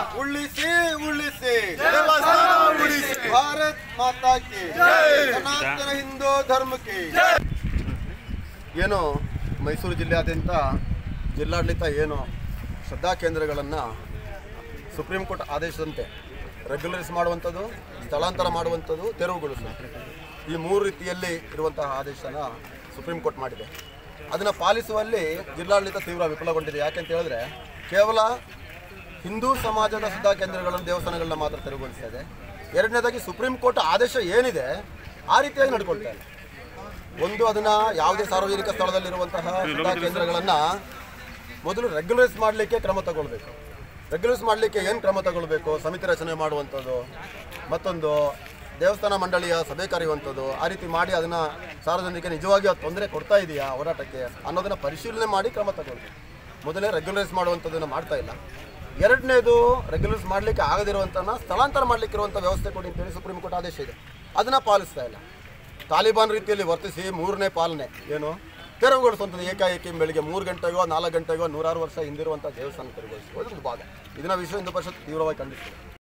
ಉಳಿಸಿ ಉಳಿಸಿ ದೇವಸ್ಥಾನ ಉಳಿಸಿ ಭಾರತ್ ಮಾತಾ ಕಿ ಸನಾತನ ಹಿಂದೂ ಧರ್ಮಕ್ಕೆ ಏನು ಮೈಸೂರು ಜಿಲ್ಲೆಯಾದ್ಯಂತ ಜಿಲ್ಲಾಡಳಿತ ಏನು ಶ್ರದ್ಧಾ ಕೇಂದ್ರಗಳನ್ನು ಸುಪ್ರೀಂ ಕೋರ್ಟ್ ಆದೇಶದಂತೆ ರೆಗ್ಯುಲರೈಸ್ ಮಾಡುವಂಥದ್ದು ಸ್ಥಳಾಂತರ ಮಾಡುವಂಥದ್ದು ತೆರವುಗೊಳಿಸುವುದು ಈ ಮೂರು ರೀತಿಯಲ್ಲಿ ಇರುವಂತಹ ಆದೇಶನ ಸುಪ್ರೀಂ ಕೋರ್ಟ್ ಮಾಡಿದೆ ಅದನ್ನು ಪಾಲಿಸುವಲ್ಲಿ ಜಿಲ್ಲಾಡಳಿತ ತೀವ್ರ ವಿಫಲಗೊಂಡಿದೆ ಯಾಕೆಂತ ಹೇಳಿದ್ರೆ ಕೇವಲ ಹಿಂದೂ ಸಮಾಜದ ಶ್ರದ್ಧಾ ಕೇಂದ್ರಗಳನ್ನು ದೇವಸ್ಥಾನಗಳನ್ನ ಮಾತ್ರ ತೆರವುಗೊಳಿಸ್ತಾ ಇದೆ ಎರಡನೇದಾಗಿ ಸುಪ್ರೀಂ ಕೋರ್ಟ್ ಆದೇಶ ಏನಿದೆ ಆ ರೀತಿಯಾಗಿ ನಡ್ಕೊಳ್ತಾ ಇಲ್ಲ ಒಂದು ಅದನ್ನ ಯಾವುದೇ ಸಾರ್ವಜನಿಕ ಸ್ಥಳದಲ್ಲಿರುವಂತಹ ಶ್ರದ್ಧಾ ಕೇಂದ್ರಗಳನ್ನ ಮೊದಲು ರೆಗ್ಯುಲೈಸ್ ಮಾಡಲಿಕ್ಕೆ ಕ್ರಮ ತಗೊಳ್ಬೇಕು ರೆಗ್ಯುಲೈಸ್ ಮಾಡಲಿಕ್ಕೆ ಏನು ಕ್ರಮ ತಗೊಳ್ಬೇಕು ಸಮಿತಿ ರಚನೆ ಮಾಡುವಂಥದ್ದು ಮತ್ತೊಂದು ದೇವಸ್ಥಾನ ಮಂಡಳಿಯ ಸಭೆ ಕರೆಯುವಂಥದ್ದು ಆ ರೀತಿ ಮಾಡಿ ಅದನ್ನ ಸಾರ್ವಜನಿಕ ನಿಜವಾಗಿ ಅದು ತೊಂದರೆ ಕೊಡ್ತಾ ಇದೆಯಾ ಹೋರಾಟಕ್ಕೆ ಅನ್ನೋದನ್ನ ಪರಿಶೀಲನೆ ಮಾಡಿ ಕ್ರಮ ತಗೊಳ್ಬೇಕು ಮೊದಲೇ ರೆಗ್ಯುಲೈಸ್ ಮಾಡುವಂಥದ್ದನ್ನು ಮಾಡ್ತಾ ಇಲ್ಲ ಎರಡನೇದು ರೆಗ್ಯುಲೈಸ್ ಮಾಡಲಿಕ್ಕೆ ಆಗದಿರುವಂಥನ್ನ ಸ್ಥಳಾಂತರ ಮಾಡಲಿಕ್ಕೆ ಇರುವಂಥ ವ್ಯವಸ್ಥೆ ಕೊಡಿ ಅಂತೇಳಿ ಸುಪ್ರೀಂ ಕೋರ್ಟ್ ಆದೇಶ ಇದೆ ಅದನ್ನು ಪಾಲಿಸ್ತಾ ಇಲ್ಲ ತಾಲಿಬಾನ್ ರೀತಿಯಲ್ಲಿ ವರ್ತಿಸಿ ಮೂರನೇ ಪಾಲನೆ ಏನು ತೆರವುಗೊಳಿಸುವಂಥದ್ದು ಏಕಾಏಕಿ ಬೆಳಿಗ್ಗೆ ಮೂರು ಗಂಟೆಗೋ ನಾಲ್ಕು ಗಂಟೆಗೋ ನೂರಾರು ವರ್ಷ ಹಿಂದಿರುವಂಥ ದೇವಸ್ಥಾನ ತೆರವುಗೊಳಿಸುವುದು ಒಂದು ಭಾಗ ಇದನ್ನ ವಿಶ್ವ ಹಿಂದೂ ಪರಿಷತ್ ತೀವ್ರವಾಗಿ ಖಂಡಿಸ್ತದೆ